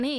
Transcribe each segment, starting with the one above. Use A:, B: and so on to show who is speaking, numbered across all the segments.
A: நீ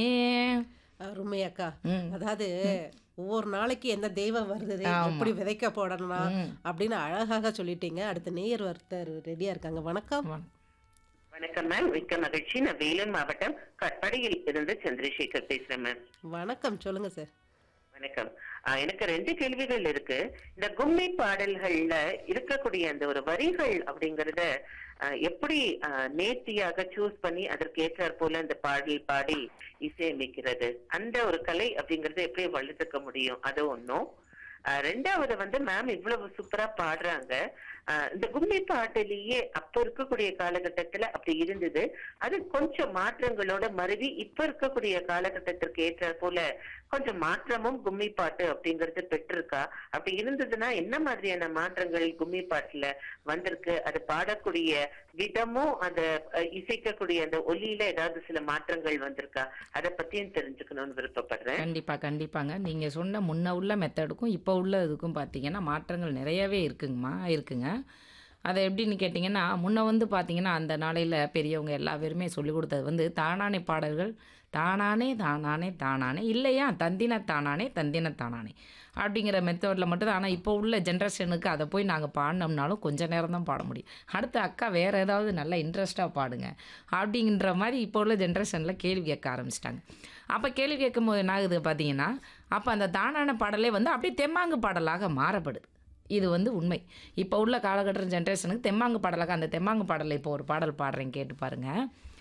B: அருமை அக்கா
A: ம்.
B: அதாவது ஒவ்வொரு நாளைக்கு என்ன தெய்வம் வருது
A: ஆமா.
B: எப்படி விதைக்க போடணும்
A: ம்.
B: அப்படின்னு அழகாக சொல்லிட்டீங்க அடுத்த நேயர் ஒருத்தர் ரெடியா இருக்காங்க வணக்கம்
C: வணக்கம் மேம் மிக்க மகிழ்ச்சி நான் வேலூர் மாவட்டம் கட்படியில் இருந்து சந்திரசேகர் பேசுறேன் மேம்
B: வணக்கம் சொல்லுங்க சார்
C: வணக்கம் ஆஹ் எனக்கு ரெண்டு கேள்விகள் இருக்கு இந்த கும்மி பாடல்கள்ல இருக்கக்கூடிய அந்த ஒரு வரிகள் அப்படிங்கறத ஆஹ் எப்படி ஆஹ் நேர்த்தியாக சூஸ் பண்ணி அதற்கு ஏற்றாற் போல அந்த பாடல் பாடி இசையமைக்கிறது அந்த ஒரு கலை அப்படிங்கறத எப்படி வளர்த்துக்க முடியும் அது ஒண்ணும் ஆஹ் ரெண்டாவது வந்து மேம் இவ்வளவு சூப்பரா பாடுறாங்க ஆஹ் இந்த கும்மி பாட்டிலேயே அப்ப இருக்கக்கூடிய காலகட்டத்துல அப்படி இருந்தது அது கொஞ்சம் மாற்றங்களோட மருவி இப்ப இருக்கக்கூடிய காலகட்டத்திற்கு ஏற்ற போல கொஞ்சம் மாற்றமும் கும்மி பாட்டு அப்படிங்கறது பெற்றிருக்கா அப்படி இருந்ததுன்னா என்ன மாதிரியான மாற்றங்கள் கும்மி பாட்டுல வந்திருக்கு அது பாடக்கூடிய விதமும் அந்த அஹ், இசைக்கக்கூடிய அந்த ஒலியில ஏதாவது சில மாற்றங்கள் வந்திருக்கா அதை பத்தியும் தெரிஞ்சுக்கணும்னு விருப்பப்படுறேன்
A: கண்டிப்பா கண்டிப்பாங்க நீங்க சொன்ன முன்ன உள்ள மெத்தடுக்கும் இப்போ உள்ள இதுக்கும் பார்த்தீங்கன்னா மாற்றங்கள் நிறையவே இருக்குங்கம்மா இருக்குங்க அதை எப்படின்னு கேட்டிங்கன்னா முன்ன வந்து பார்த்தீங்கன்னா அந்த நாளையில் பெரியவங்க எல்லா பேருமே சொல்லிக் கொடுத்தது வந்து தானானே பாடல்கள் தானானே தானானே தானானே இல்லையா தந்தின தானானே தந்தின தானானே அப்படிங்கிற மெத்தடில் மட்டும் ஆனால் இப்போ உள்ள ஜென்ரேஷனுக்கு அதை போய் நாங்கள் பாடினோம்னாலும் கொஞ்ச நேரம் தான் பாட முடியும் அடுத்து அக்கா வேறு ஏதாவது நல்லா இன்ட்ரெஸ்ட்டாக பாடுங்க அப்படிங்கிற மாதிரி இப்போ உள்ள ஜென்ரேஷனில் கேள்வி கேட்க ஆரம்பிச்சிட்டாங்க அப்போ கேள்வி கேட்கும்போது என்ன ஆகுது பார்த்தீங்கன்னா அப்போ அந்த தானான பாடலே வந்து அப்படியே தெம்மாங்கு பாடலாக மாறப்படுது இது வந்து உண்மை இப்போ உள்ள காலகட்ட ஜென்ரேஷனுக்கு தெம்மாங்கு பாடலாக அந்த தெம்மாங்கு பாடலை இப்போ ஒரு பாடல் பாடுறேன் கேட்டு பாருங்க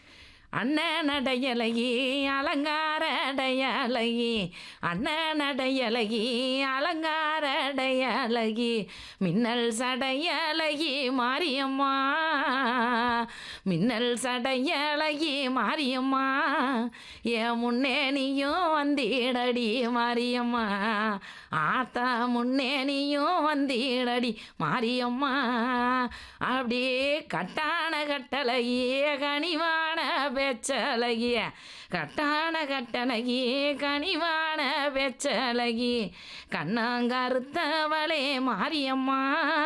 A: அண்ணனடையலகி அலங்காரடையலகி அண்ணனடையலகி அலங்காரடையலகி மின்னல் சடையலகி மாரியம்மா மின்னல் சடையலகி மாரியம்மா என் முன்னே நீயும் வந்திடடி மாரியம்மா ஆத்தா முன்னே நீயும் வந்திடடி மாரியம்மா அப்படியே கட்டான கட்டளையே கனிவான பெச்சலகிய கட்டான கட்டளகியே கனிவான பெச்சலகி கண்ணாங்கருத்தவளே மாரியம்மா